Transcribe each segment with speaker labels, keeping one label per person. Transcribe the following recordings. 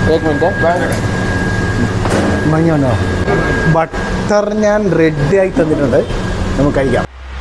Speaker 1: एक मिनट
Speaker 2: മഞ്ഞുണ്ടോ ബട്ടർ ഞാൻ റെഡി ആയി തന്നിട്ടുണ്ട് നമുക്ക് കഴിക്കാം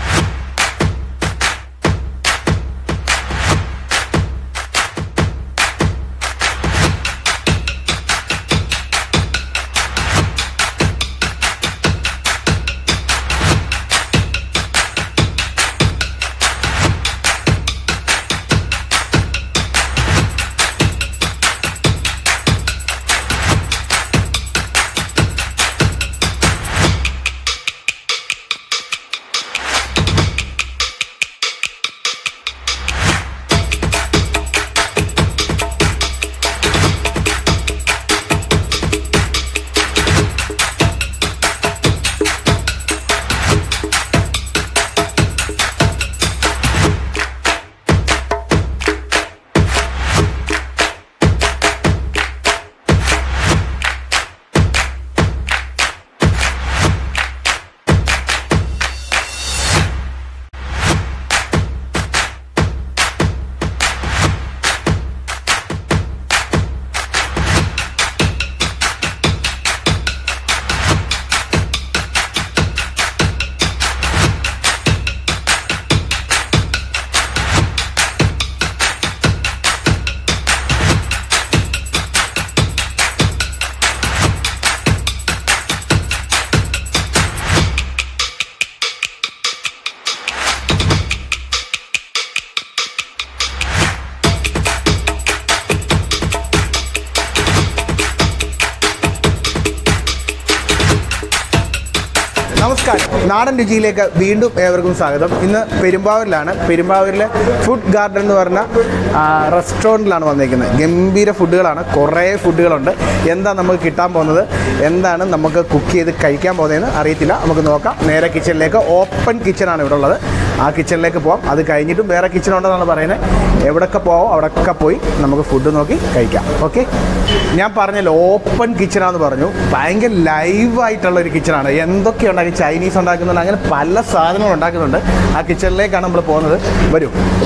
Speaker 2: നമസ്കാരം നാടൻ രുചിയിലേക്ക് വീണ്ടും ഏവർക്കും സ്വാഗതം ഇന്ന് പെരുമ്പാവൂരിലാണ് പെരുമ്പാവൂരിലെ ഫുഡ് ഗാർഡൻ എന്ന് പറഞ്ഞ ആ, റെസ്റ്റോറൻറ്റിലാണ് വന്നിരിക്കുന്നത് ഗംഭീര ഫുഡുകളാണ് കുറേ ഫുഡുകളുണ്ട് എന്താ നമുക്ക് കിട്ടാൻ പോകുന്നത് എന്താണ് നമുക്ക് കുക്ക് ചെയ്ത് കഴിക്കാൻ പോകുന്നതെന്ന് അറിയത്തില്ല നമുക്ക് നോക്കാം നേരെ കിച്ചണിലേക്ക് ഓപ്പൺ കിച്ചണാണ് ഇവിടെ ഉള്ളത് ആ കിച്ചണിലേക്ക് പോകാം അത് കഴിഞ്ഞിട്ടും വേറെ കിച്ചൺ ഉണ്ടെന്നാണ് പറയുന്നത് എവിടെയൊക്കെ പോകാം അവിടെയൊക്കെ പോയി നമുക്ക് ഫുഡ് നോക്കി കഴിക്കാം ഓക്കെ ഞാൻ പറഞ്ഞല്ലോ ഓപ്പൺ കിച്ചണാന്ന് പറഞ്ഞു ഭയങ്കര ലൈവായിട്ടുള്ള ഒരു കിച്ചണാണ് എന്തൊക്കെ ഉണ്ടാക്കി ചൈനീസ് ഉണ്ടാക്കുന്നുണ്ട് അങ്ങനെ പല സാധനങ്ങളും ഉണ്ടാക്കുന്നുണ്ട് ആ കിച്ചണിലേക്കാണ് നമ്മൾ പോകുന്നത് വരൂ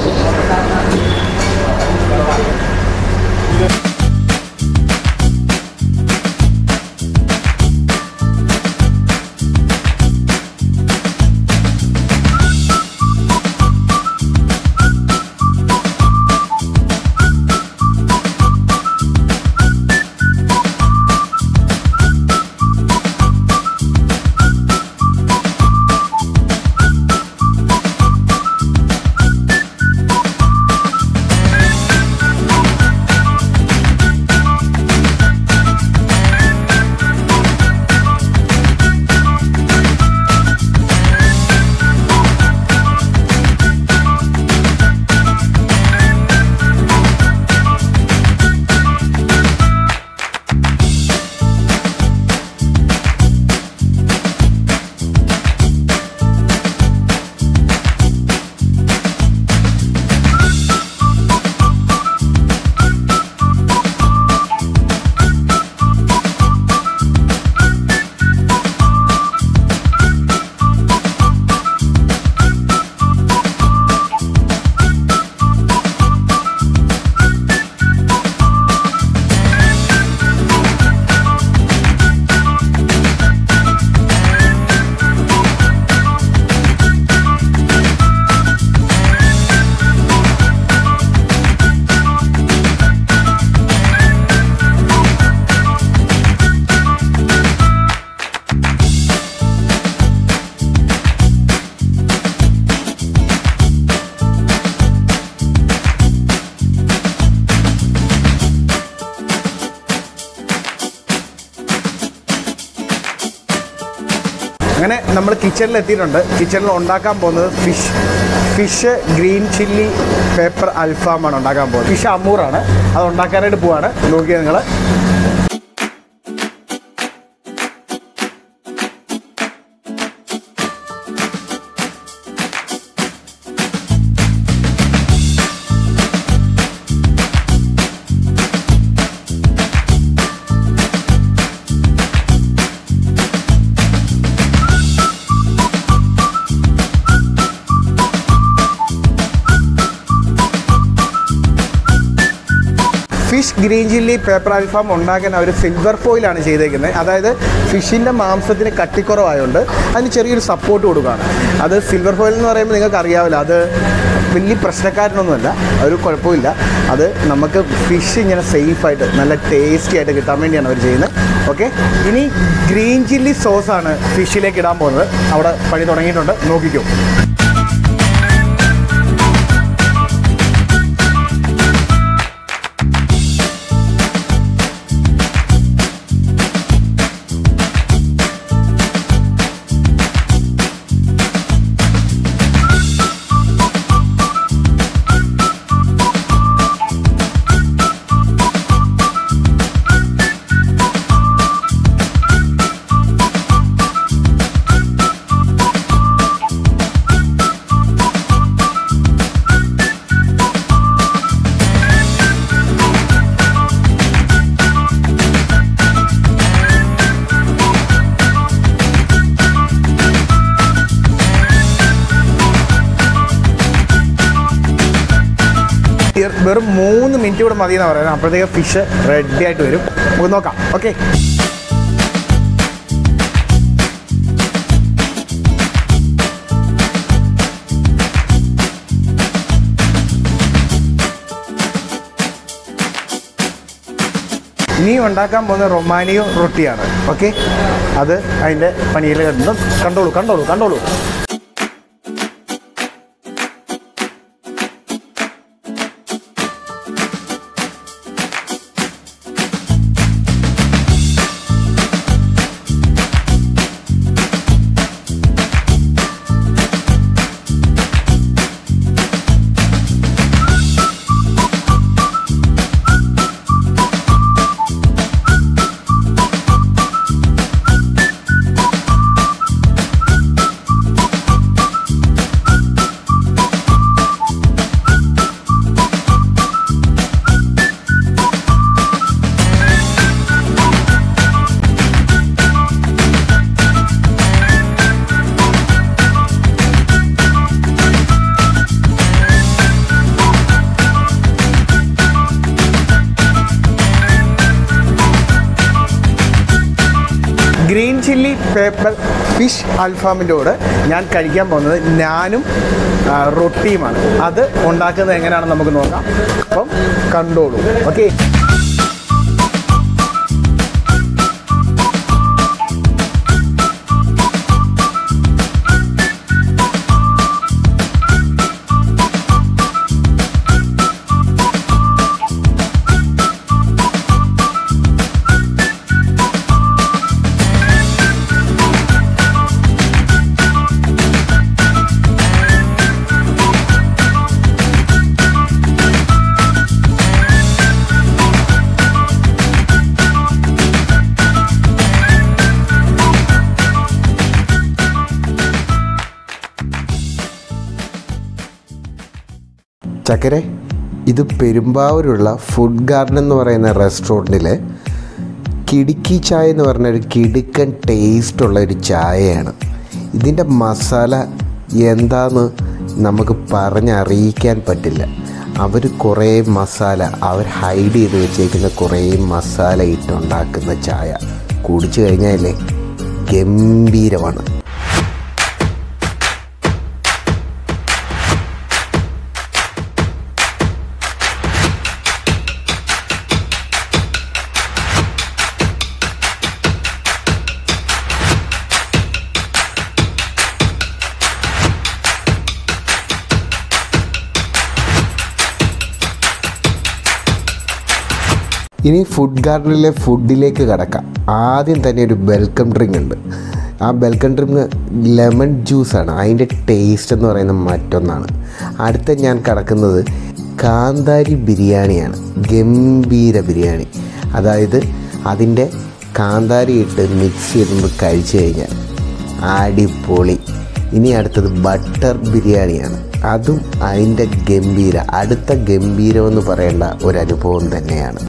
Speaker 2: അങ്ങനെ നമ്മൾ കിച്ചണിൽ എത്തിയിട്ടുണ്ട് കിച്ചണിൽ ഉണ്ടാക്കാൻ പോകുന്നത് fish fish green chilli pepper അൽഫാമാണ് ഉണ്ടാക്കാൻ പോകുന്നത് ഫിഷ് അമൂറാണ് അത് ഉണ്ടാക്കാനായിട്ട് പോവാണ് നോക്കിയാൽ നിങ്ങൾ ഫിഷ് ഗ്രീൻ ചില്ലി പേപ്പർ അൽഫാം ഉണ്ടാക്കാൻ അവർ സിൽവർ ഫോയിലാണ് ചെയ്തേക്കുന്നത് അതായത് ഫിഷിൻ്റെ മാംസത്തിന് കട്ടിക്കുറവായതുകൊണ്ട് അതിന് ചെറിയൊരു സപ്പോർട്ട് കൊടുക്കുകയാണ് അത് സിൽവർ ഫോയിൽ എന്ന് പറയുമ്പോൾ നിങ്ങൾക്ക് അറിയാമല്ലോ അത് വലിയ പ്രശ്നക്കാരനൊന്നുമല്ല ഒരു കുഴപ്പമില്ല അത് നമുക്ക് ഫിഷ് ഇങ്ങനെ സേഫായിട്ട് നല്ല ടേസ്റ്റി ആയിട്ട് കിട്ടാൻ വേണ്ടിയാണ് അവർ ചെയ്യുന്നത് ഓക്കെ ഇനി ഗ്രീൻ ചില്ലി സോസാണ് ഫിഷിലേക്ക് ഇടാൻ പോകുന്നത് അവിടെ പണി തുടങ്ങിയിട്ടുണ്ട് നോക്കിക്കോ വെറും മൂന്ന് മിനിറ്റ് കൂടെ മതി എന്നാണ് പറയുന്നത് അപ്പോഴത്തേക്ക് ഫിഷ് റെഡി ആയിട്ട് വരും നമുക്ക് നോക്കാം ഓക്കെ ഇനി ഉണ്ടാക്കാൻ പോകുന്ന റൊമാനിയോ റൊട്ടിയാണ് ഓക്കെ അത് അതിൻ്റെ പണിയിൽ കണ്ടു കണ്ടോളൂ കണ്ടോളൂ കണ്ടോളൂ ഗ്രീൻ ചില്ലി പേപ്പർ ഫിഷ് അൽഫാമിൻ്റെ കൂടെ ഞാൻ കഴിക്കാൻ പോകുന്നത് ഞാനും ആ, റൊട്ടിയുമാണ് അത് ഉണ്ടാക്കുന്നത് എങ്ങനെയാണെന്ന് നമുക്ക് നോക്കാം അപ്പം കണ്ടോളൂ ഓക്കെ
Speaker 1: ചക്കരെ ഇത് പെരുമ്പാവൂരുള്ള ഫുഡ് ഗാർഡൻ എന്ന് പറയുന്ന റെസ്റ്റോറൻറ്റിൽ കിടുക്കി ചായ എന്ന് പറഞ്ഞൊരു കിടുക്കൻ ടേസ്റ്റുള്ള ഒരു ചായയാണ് ഇതിൻ്റെ മസാല എന്താന്ന് നമുക്ക് പറഞ്ഞറിയിക്കാൻ പറ്റില്ല അവർ കുറേ മസാല അവർ ഹൈഡ് ചെയ്ത് വെച്ചേക്കുന്ന കുറേ മസാല ഇട്ടുണ്ടാക്കുന്ന ചായ കുടിച്ചു കഴിഞ്ഞാലേ ഗംഭീരമാണ് ഇനി ഫുഡ് ഗാർഡനിലെ ഫുഡിലേക്ക് കടക്കാം ആദ്യം തന്നെ ഒരു വെൽക്കം ഡ്രിങ്ക് ഉണ്ട് ആ വെൽക്കം ഡ്രിങ്ക് ലെമൺ ജ്യൂസാണ് അതിൻ്റെ ടേസ്റ്റ് എന്ന് പറയുന്നത് മറ്റൊന്നാണ് അടുത്ത ഞാൻ കടക്കുന്നത് കാന്താരി ബിരിയാണിയാണ് ഗംഭീര ബിരിയാണി അതായത് അതിൻ്റെ കാന്താരി ഇട്ട് മിക്സ് ചെയ്തുകൊണ്ട് കഴിച്ചു കഴിഞ്ഞാൽ അടിപൊളി ഇനി അടുത്തത് ബട്ടർ ബിരിയാണിയാണ് അതും അതിൻ്റെ ഗംഭീര അടുത്ത ഗംഭീരം എന്ന് പറയേണ്ട ഒരു അനുഭവം തന്നെയാണ്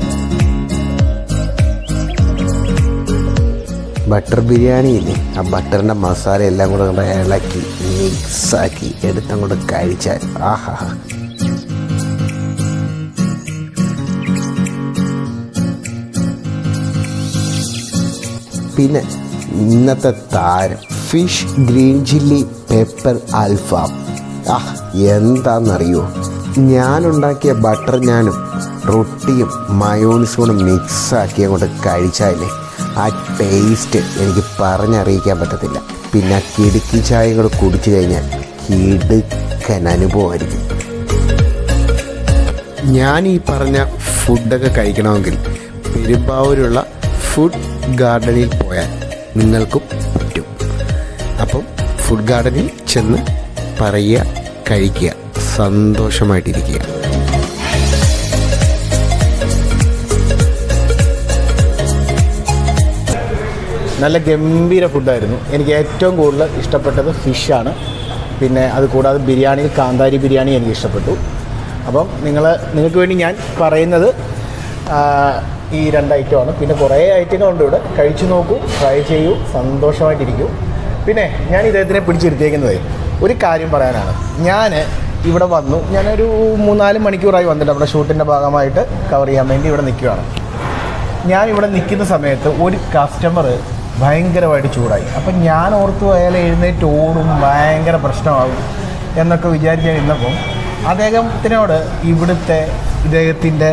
Speaker 1: ബട്ടർ ബിരിയാണി ഇല്ലേ ആ ബട്ടറിൻ്റെ മസാല എല്ലാം കൂടെ കൂടെ ഇളക്കി മിക്സാക്കി എടുത്തങ്ങോട്ട് കഴിച്ചാൽ ആഹാ പിന്നെ ഇന്നത്തെ താരം ഫിഷ് ഗ്രീൻ ചില്ലി പെപ്പർ അൽഫാം ആ എന്താണെന്നറിയോ ഞാനുണ്ടാക്കിയ ബട്ടർ ഞാനും റൊട്ടിയും മയോണിസും കൂടെ മിക്സാക്കി അങ്ങോട്ട് കഴിച്ചാലേ ആ ടേസ്റ്റ് എനിക്ക് പറഞ്ഞറിയിക്കാൻ പറ്റത്തില്ല പിന്നെ ആ കിടുക്കി ചായയും കൂടെ കുടിച്ചു കഴിഞ്ഞാൽ കിടുക്കൻ അനുഭവമായിരിക്കും ഞാൻ ഈ പറഞ്ഞ ഫുഡൊക്കെ കഴിക്കണമെങ്കിൽ പെരുമ്പാവൂരുള്ള ഫുഡ് ഗാർഡനിൽ പോയാൽ നിങ്ങൾക്കും പറ്റും അപ്പം ഫുഡ് ഗാർഡനിൽ ചെന്ന് പറയുക കഴിക്കുക സന്തോഷമായിട്ടിരിക്കുക
Speaker 2: നല്ല ഗംഭീര ഫുഡായിരുന്നു എനിക്ക് ഏറ്റവും കൂടുതൽ ഇഷ്ടപ്പെട്ടത് ഫിഷാണ് പിന്നെ അത് കൂടാതെ ബിരിയാണിയിൽ കാന്താരി ബിരിയാണി എനിക്ക് ഇഷ്ടപ്പെട്ടു അപ്പം നിങ്ങൾ നിങ്ങൾക്ക് വേണ്ടി ഞാൻ പറയുന്നത് ആ, ഈ രണ്ട് ഐറ്റമാണ് പിന്നെ കുറേ ഐറ്റങ്ങളുണ്ട് ഇവിടെ കഴിച്ചു നോക്കൂ ട്രൈ ചെയ്യൂ സന്തോഷമായിട്ടിരിക്കൂ പിന്നെ ഞാൻ ഇദ്ദേഹത്തിനെ പിടിച്ചിരുത്തിയേക്കുന്നത് ഒരു കാര്യം പറയാനാണ് ഞാൻ ഇവിടെ വന്നു ഞാനൊരു മൂന്നാല് മണിക്കൂറായി വന്നിട്ട് നമ്മുടെ ഷൂട്ടിൻ്റെ ഭാഗമായിട്ട് കവർ ചെയ്യാൻ വേണ്ടി ഇവിടെ നിൽക്കുകയാണ് ഞാൻ ഇവിടെ നിൽക്കുന്ന സമയത്ത് ഒരു കസ്റ്റമർ ഭയങ്കരമായിട്ട് ചൂടായി അപ്പം ഞാൻ ഓർത്തു അയാൾ എഴുന്നേറ്റ് ഓടും ഭയങ്കര പ്രശ്നമാകും എന്നൊക്കെ വിചാരിച്ച് ഇരുന്നപ്പം അദ്ദേഹത്തിനോട് ഇവിടുത്തെ ഇദ്ദേഹത്തിൻ്റെ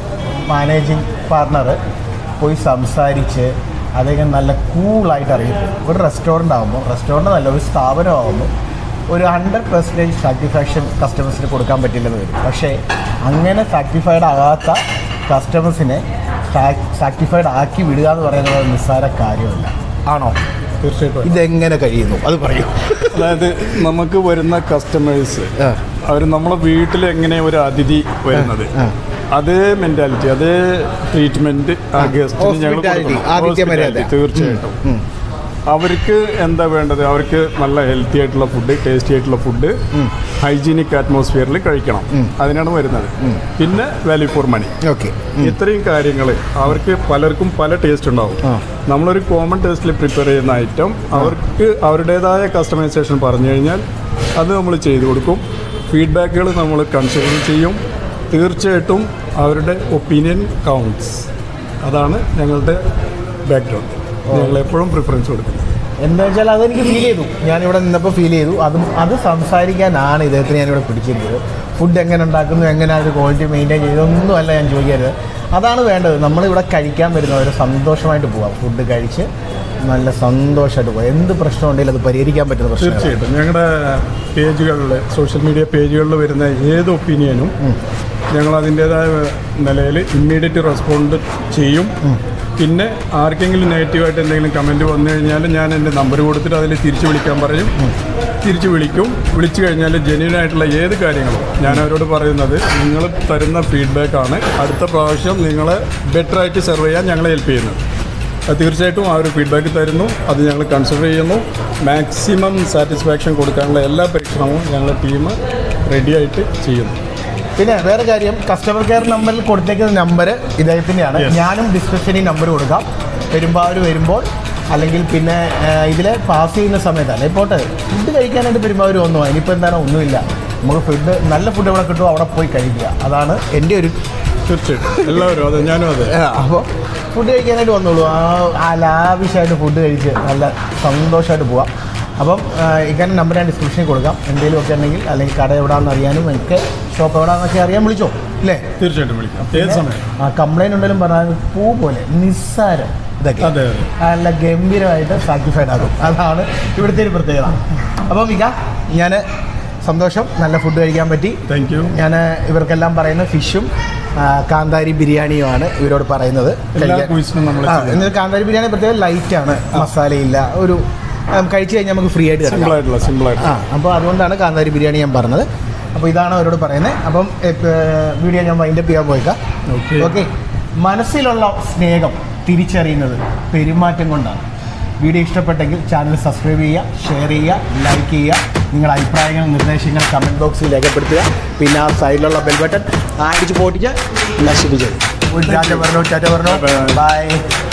Speaker 2: മാനേജിങ് പാർട്ണർ പോയി സംസാരിച്ച് അദ്ദേഹം നല്ല കൂളായിട്ട് അറിയിക്കും ഒരു റെസ്റ്റോറൻ്റ് ആകുമ്പോൾ റെസ്റ്റോറൻ്റ് നല്ല ഒരു സ്ഥാപനമാകുമ്പോൾ ഒരു ഹൺഡ്രഡ് പെർസെൻറ്റേജ് സാറ്റിസ്ഫാക്ഷൻ കസ്റ്റമേഴ്സിന് കൊടുക്കാൻ പറ്റില്ലെന്ന് വരും പക്ഷേ അങ്ങനെ സാറ്റിസ്ഫൈഡ് ആകാത്ത കസ്റ്റമേഴ്സിനെ സാറ്റിസ്ഫൈഡ് ആക്കി വിടുക എന്ന് പറയുന്നത് ഒരു നിസ്സാര കാര്യമല്ല ആണോ
Speaker 3: തീർച്ചയായിട്ടും
Speaker 2: ഇതെങ്ങനെ കഴിയുന്നു അത് പറയൂ
Speaker 3: അതായത് നമുക്ക് വരുന്ന കസ്റ്റമേഴ്സ്
Speaker 2: ആ.
Speaker 3: അവർ നമ്മളെ വീട്ടിൽ എങ്ങനെ ഒരു അതിഥി വരുന്നത്
Speaker 2: ആ.
Speaker 3: അതേ മെന്റാലിറ്റി അതേ ട്രീറ്റ്മെന്റ് ആ ഗസ്റ്റിന് ഞങ്ങൾ
Speaker 2: Hospitality, ആതിഥ്യ മര്യാദ.
Speaker 3: തീർച്ചയായിട്ടും
Speaker 2: ഉം.
Speaker 3: അവർക്ക് എന്താ വേണ്ടത് അവർക്ക് നല്ല ഹെൽത്തി ആയിട്ടുള്ള ഫുഡ് ടേസ്റ്റി ആയിട്ടുള്ള ഫുഡ് ഹൈജീനിക് അറ്റ്മോസ്ഫിയറിൽ കഴിക്കണം അതിനാണ് വരുന്നത് പിന്നെ വാല്യൂ ഫോർ മണി
Speaker 2: ഓക്കെ
Speaker 3: ഇത്രയും കാര്യങ്ങൾ അവർക്ക് പലർക്കും പല ടേസ്റ്റ് ഉണ്ടാവും
Speaker 2: ആ.
Speaker 3: നമ്മളൊരു കോമൺ ടേസ്റ്റിൽ പ്രിപ്പയർ ചെയ്യുന്ന ഐറ്റം അവർക്ക് അവരുടേതായ കസ്റ്റമൈസേഷൻ പറഞ്ഞു കഴിഞ്ഞാൽ അത് നമ്മൾ ചെയ്തു കൊടുക്കും ഫീഡ്ബാക്കുകൾ നമ്മൾ കൺസിഡർ ചെയ്യും തീർച്ചയായിട്ടും അവരുടെ ഒപ്പീനിയൻ കൗണ്ട്സ് അതാണ് ഞങ്ങളുടെ ബാക്ക്ഗ്രൗണ്ട് ഞങ്ങൾ എപ്പോഴും പ്രിഫറൻസ് കൊടുക്കുന്നത്
Speaker 2: എന്താ വെച്ചാൽ അതെനിക്ക് ഫീൽ ചെയ്തു ഞാനിവിടെ നിന്നപ്പോൾ ഫീൽ ചെയ്തു അതും അത് സംസാരിക്കാനാണ് ഇദ്ദേഹത്തിന് ഞാനിവിടെ പിടിച്ചിരുന്നത് ഫുഡ് എങ്ങനെ ഉണ്ടാക്കുന്നു എങ്ങനെ അത് ക്വാളിറ്റി മെയിൻറ്റെയിൻ ചെയ്തൊന്നും അല്ല ഞാൻ ചോദിക്കരുത് അതാണ് വേണ്ടത് നമ്മളിവിടെ കഴിക്കാൻ വരുന്നവർ സന്തോഷമായിട്ട് പോവാം ഫുഡ് കഴിച്ച് നല്ല സന്തോഷമായിട്ട് പോകാം എന്ത് പ്രശ്നം ഉണ്ടെങ്കിലും അത് പരിഹരിക്കാൻ പറ്റുന്ന പ്രശ്നം
Speaker 3: തീർച്ചയായിട്ടും ഞങ്ങളുടെ പേജുകളിൽ സോഷ്യൽ മീഡിയ പേജുകളിൽ വരുന്ന ഏത് ഒപ്പീനിയനും ഞങ്ങൾ അതിൻ്റേതായ നിലയിൽ ഇമ്മീഡിയറ്റ് റെസ്പോണ്ട് ചെയ്യും പിന്നെ ആർക്കെങ്കിലും നെഗറ്റീവായിട്ട് എന്തെങ്കിലും കമൻറ്റ് വന്നു കഴിഞ്ഞാൽ ഞാൻ എൻ്റെ നമ്പർ കൊടുത്തിട്ട് അതിൽ തിരിച്ച് വിളിക്കാൻ പറയും തിരിച്ച് വിളിക്കും വിളിച്ചു കഴിഞ്ഞാൽ ജെന്യൂൻ ആയിട്ടുള്ള ഏത് കാര്യങ്ങളും ഞാൻ അവരോട് പറയുന്നത് നിങ്ങൾ തരുന്ന ഫീഡ്ബാക്കാണ് അടുത്ത പ്രാവശ്യം നിങ്ങളെ ബെറ്റർ ആയിട്ട് സെർവ് ചെയ്യാൻ ഞങ്ങളെ ഹെൽപ്പ് ചെയ്യുന്നത് അത് തീർച്ചയായിട്ടും ആ ഒരു ഫീഡ്ബാക്ക് തരുന്നു അത് ഞങ്ങൾ കൺസിഡർ ചെയ്യുന്നു മാക്സിമം സാറ്റിസ്ഫാക്ഷൻ കൊടുക്കാനുള്ള എല്ലാ പരീക്ഷണവും ഞങ്ങളുടെ ടീം റെഡിയായിട്ട് ചെയ്യുന്നു
Speaker 2: പിന്നെ വേറെ കാര്യം കസ്റ്റമർ കെയർ നമ്പറിൽ കൊടുത്തേക്കുന്ന നമ്പർ ഇദ്ദേഹത്തിൻ്റെയാണ്
Speaker 3: Yes.
Speaker 2: ഞാനും ഡിസ്ക്രിപ്ഷനിൽ നമ്പർ കൊടുക്കാം പെരുമ്പാവൂർ വരുമ്പോൾ അല്ലെങ്കിൽ പിന്നെ ഇതിൽ പാസ് ചെയ്യുന്ന സമയത്ത് അല്ലെ പോട്ടെ ഫുഡ് കഴിക്കാനായിട്ട് പെരുമ്പാവൂർ വന്നു ഇനിയിപ്പോൾ എന്താണ് ഒന്നുമില്ല നമുക്ക് ഫുഡ് നല്ല ഫുഡ് എവിടെ കിട്ടുമോ അവിടെ പോയി കഴിക്കുക അതാണ് എൻ്റെ ഒരു
Speaker 3: തീർച്ചയായിട്ടും എല്ലാവരും അതെ ഞാനും അതെ
Speaker 2: അപ്പോൾ ഫുഡ് കഴിക്കാനായിട്ട് വന്നോളൂ ആ ആ ലാവിഷായിട്ട് ഫുഡ് കഴിച്ച് നല്ല സന്തോഷമായിട്ട് പോവാം അപ്പം ഇക്കാരുടെ നമ്പർ ഞാൻ ഡിസ്ക്രിപ്ഷനിൽ കൊടുക്കാം എന്തെങ്കിലും ഒക്കെ ഉണ്ടെങ്കിൽ അല്ലെങ്കിൽ കട എവിടെയാണെന്ന് അറിയാനും എനിക്ക് ഷോപ്പ് എവിടെയാണെന്നൊക്കെ അറിയാൻ വിളിച്ചോ ഇല്ലേ
Speaker 3: തീർച്ചയായിട്ടും വിളിക്കാം ഏത് സമയം
Speaker 2: ആ കംപ്ലൈൻറ്റ് ഉണ്ടെങ്കിലും പറഞ്ഞാൽ പൂ പോലെ നിസ്സാരം ഇതൊക്കെ
Speaker 3: അതെ, അതെ.
Speaker 2: നല്ല ഗംഭീരമായിട്ട് സാറ്റിസ്ഫൈഡ് ആകും അതാണ് ഇവിടുത്തെ ഒരു പ്രത്യേകത അപ്പം മിക ഞാൻ സന്തോഷം നല്ല ഫുഡ് കഴിക്കാൻ പറ്റി
Speaker 3: താങ്ക് യു
Speaker 2: ഞാൻ ഇവർക്കെല്ലാം പറയുന്ന ഫിഷും ആ, കാന്താരി ബിരിയാണിയുമാണ് ഇവരോട് പറയുന്നത്
Speaker 3: എല്ലാ
Speaker 2: കഴിക്കാൻ.
Speaker 3: ക്വീസിനും നമ്മൾ
Speaker 2: ആ, എന്നിട്ട് കാന്താരി ബിരിയാണി പ്രത്യേകം ലൈറ്റാണ് മസാലയില്ല ഒരു ആ, കഴിച്ചു കഴിഞ്ഞാൽ നമുക്ക് ഫ്രീ ആയിട്ട്
Speaker 3: സിമ്പിൾ
Speaker 2: കിടക്കാം
Speaker 3: ആയിട്ടുള്ള സിമ്പിൾ ആയിട്ടുള്ള
Speaker 2: ആ അപ്പോൾ അതുകൊണ്ടാണ് കാന്താരി ബിരിയാണി ഞാൻ പറഞ്ഞത് അപ്പോൾ ഇതാണ് അവരോട് പറയുന്നത് അപ്പം വീഡിയോ ഞാൻ വൈൻഡപ്പ് ചെയ്യാൻ പോയേക്കാം
Speaker 3: Okay.
Speaker 2: ഓക്കെ മനസ്സിലുള്ള സ്നേഹം തിരിച്ചറിയുന്നത് പെരുമാറ്റം കൊണ്ടാണ് വീഡിയോ ഇഷ്ടപ്പെട്ടെങ്കിൽ ചാനൽ സബ്സ്ക്രൈബ് ചെയ്യുക ഷെയർ ചെയ്യുക ലൈക്ക് ചെയ്യുക നിങ്ങളുടെ അഭിപ്രായങ്ങൾ നിർദ്ദേശങ്ങൾ കമൻറ്റ് ബോക്സിൽ രേഖപ്പെടുത്തുക പിന്നെ ആ സൈഡിലുള്ള ബെൽ ബട്ടൺ അടിച്ച് പോട്ടിച്ച് നശിപ്പിച്ചത് ഒരു ടാറ്റ പറഞ്ഞോ ടാറ്റ പറഞ്ഞോ
Speaker 3: Bye.
Speaker 2: ബൈ